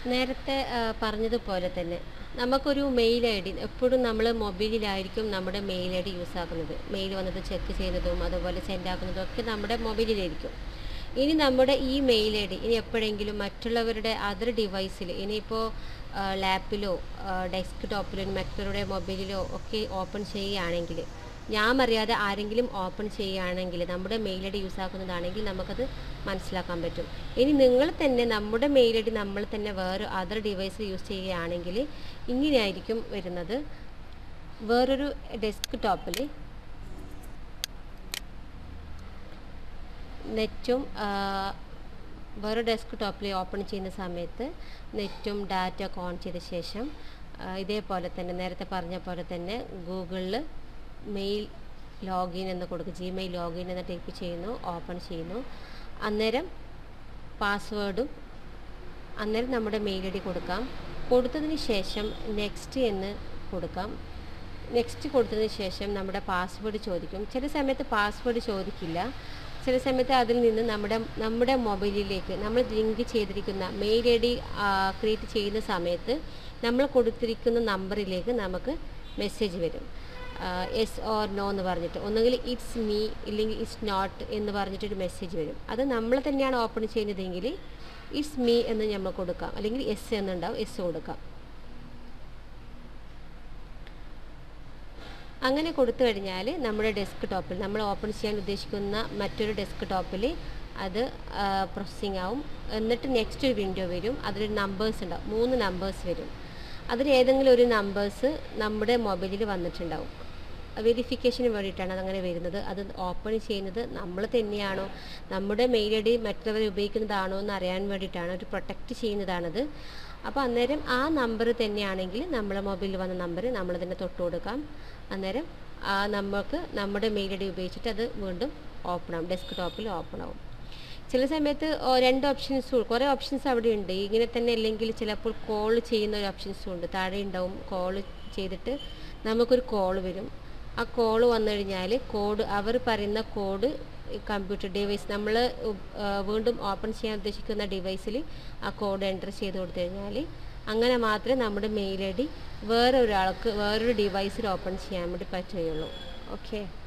നേരത്തെ ആ, പറഞ്ഞതുപോലെ തന്നെ നമുക്കൊരു മെയിൽ ഐ ഡി എപ്പോഴും നമ്മൾ മൊബൈലിലായിരിക്കും നമ്മുടെ മെയിൽ ഐ ഡി യൂസ് ആക്കുന്നത് മെയിൽ വന്നത് ചെക്ക് ചെയ്യുന്നതും അതുപോലെ സെൻഡ് ആക്കുന്നതും ഒക്കെ നമ്മുടെ മൊബൈലിലായിരിക്കും ഇനി നമ്മുടെ ഈ മെയിൽ ഐ ഡി ഇനി എപ്പോഴെങ്കിലും മറ്റുള്ളവരുടെ അതർ ഡിവൈസിൽ ഇനിയിപ്പോൾ ലാപ്പിലോ ഡെസ്ക് ടോപ്പിലോ മറ്റുള്ളവരുടെ മൊബൈലിലോ ഒക്കെ ഓപ്പൺ ചെയ്യുകയാണെങ്കിൽ ഞാൻ അറിയാതെ ആരെങ്കിലും ഓപ്പൺ ചെയ്യുകയാണെങ്കിൽ നമ്മുടെ മെയിൽ ഐ ഡി യൂസ് ആക്കുന്നതാണെങ്കിൽ നമുക്കത് മനസ്സിലാക്കാൻ പറ്റും ഇനി നിങ്ങൾ തന്നെ നമ്മുടെ മെയിൽ ഐ ഡി നമ്മൾ തന്നെ വേറെ അതർ ഡിവൈസ് യൂസ് ചെയ്യുകയാണെങ്കിൽ ഇങ്ങനെയായിരിക്കും വരുന്നത് വേറൊരു ഡെസ്ക് ടോപ്പിൽ നെറ്റും വേറെ ഡെസ്ക് ടോപ്പിൽ ഓപ്പൺ ചെയ്യുന്ന സമയത്ത് നെറ്റും ഡാറ്റ ഒക്കെ ഓൺ ചെയ്ത ശേഷം ആ, ഇതേപോലെ തന്നെ നേരത്തെ പറഞ്ഞ പോലെ തന്നെ ഗൂഗിളിൽ മെയിൽ ലോഗിൻ എന്ന് കൊടുക്കും ജിമെയിൽ ലോഗിൻ എന്ന് ടൈപ്പ് ചെയ്യുന്നു ഓപ്പൺ ചെയ്യുന്നു അന്നേരം പാസ്വേഡും അന്നേരം നമ്മുടെ മെയിൽ ഐ ഡി കൊടുക്കാം കൊടുത്തതിന് ശേഷം നെക്സ്റ്റ് എന്ന് കൊടുക്കാം നെക്സ്റ്റ് കൊടുത്തതിന് ശേഷം നമ്മുടെ പാസ്വേഡ് ചോദിക്കും ചില സമയത്ത് പാസ്വേഡ് ചോദിക്കില്ല ചില സമയത്ത് അതിൽ നിന്ന് നമ്മുടെ നമ്മുടെ മൊബൈലിലേക്ക് നമ്മൾ ലിങ്ക് ചെയ്തിരിക്കുന്ന മെയിൽ ഐ ഡി ക്രിയേറ്റ് ചെയ്യുന്ന സമയത്ത് നമ്മൾ കൊടുത്തിരിക്കുന്ന നമ്പറിലേക്ക് നമുക്ക് മെസ്സേജ് വരും എസ് ഓർ നോ എന്ന് പറഞ്ഞിട്ട് ഒന്നുകിൽ ഇറ്റ്സ് മീ ഇല്ലെങ്കിൽ ഇറ്റ്സ് നോട്ട് എന്ന് പറഞ്ഞിട്ടൊരു മെസ്സേജ് വരും അത് നമ്മൾ തന്നെയാണ് ഓപ്പൺ ചെയ്യുന്നതെങ്കിൽ ഇറ്റ്സ് മീ എന്ന് നമ്മൾ കൊടുക്കാം അല്ലെങ്കിൽ എസ് എന്നുണ്ടാവും എസ് കൊടുക്കാം അങ്ങനെ കൊടുത്തു കഴിഞ്ഞാൽ നമ്മുടെ ഡെസ്ക് ടോപ്പിൽ നമ്മൾ ഓപ്പൺ ചെയ്യാൻ ഉദ്ദേശിക്കുന്ന മറ്റൊരു ഡെസ്ക് ടോപ്പിൽ അത് പ്രോസസ്സിംഗ് ആവും എന്നിട്ട് നെക്സ്റ്റ് ഒരു വിൻഡോ വരും അതിലൊരു നമ്പേഴ്സ് ഉണ്ടാവും മൂന്ന് നമ്പേഴ്സ് വരും അതിൽ ഏതെങ്കിലും ഒരു നമ്പേഴ്സ് നമ്മുടെ മൊബൈലിൽ വന്നിട്ടുണ്ടാവും വെരിഫിക്കേഷന് വേണ്ടിയിട്ടാണ് അതങ്ങനെ വരുന്നത് അത് ഓപ്പൺ ചെയ്യുന്നത് നമ്മൾ തന്നെയാണോ നമ്മുടെ മെയിൽ ഐ ഡി മറ്റുള്ളവർ ഉപയോഗിക്കുന്നതാണോ എന്ന് അറിയാൻ വേണ്ടിയിട്ടാണ് ഒരു പ്രൊട്ടക്റ്റ് ചെയ്യുന്നതാണത് അപ്പോൾ അന്നേരം ആ നമ്പർ തന്നെയാണെങ്കിൽ നമ്മളെ മൊബൈലിൽ വന്ന നമ്പർ നമ്മൾ തന്നെ തൊട്ട് കൊടുക്കാം അന്നേരം ആ നമുക്ക് നമ്മുടെ മെയിൽ ഐ ഡി ഉപയോഗിച്ചിട്ട് അത് വീണ്ടും ഓപ്പൺ ആവും ഡെസ്ക് ടോപ്പിൽ ഓപ്പൺ ആവും ചില സമയത്ത് ഓ, രണ്ട് ഓപ്ഷൻസും കുറേ ഓപ്ഷൻസ് അവിടെ ഉണ്ട് ഇങ്ങനെ തന്നെ അല്ലെങ്കിൽ ചിലപ്പോൾ കോൾ ചെയ്യുന്ന ഒരു ഓപ്ഷൻസും ഉണ്ട് താഴെ ഉണ്ടാവും കോൾ ചെയ്തിട്ട് നമുക്കൊരു കോൾ വരും ആ കോൾ വന്നു കഴിഞ്ഞാൽ കോഡ് അവർ പറയുന്ന കോഡ് കമ്പ്യൂട്ടർ ഡിവൈസ് നമ്മൾ വീണ്ടും ഓപ്പൺ ചെയ്യാൻ ഉദ്ദേശിക്കുന്ന ഡിവൈസിൽ ആ കോഡ് എൻ്റർ ചെയ്ത് കൊടുത്തു കഴിഞ്ഞാൽ അങ്ങനെ മാത്രമേ നമ്മുടെ മെയിൽ ഐ ഡി വേറെ ഒരാൾക്ക് വേറൊരു ഡിവൈസിൽ ഓപ്പൺ ചെയ്യാൻ വേണ്ടി പറ്റുകയുള്ളൂ ഓക്കെ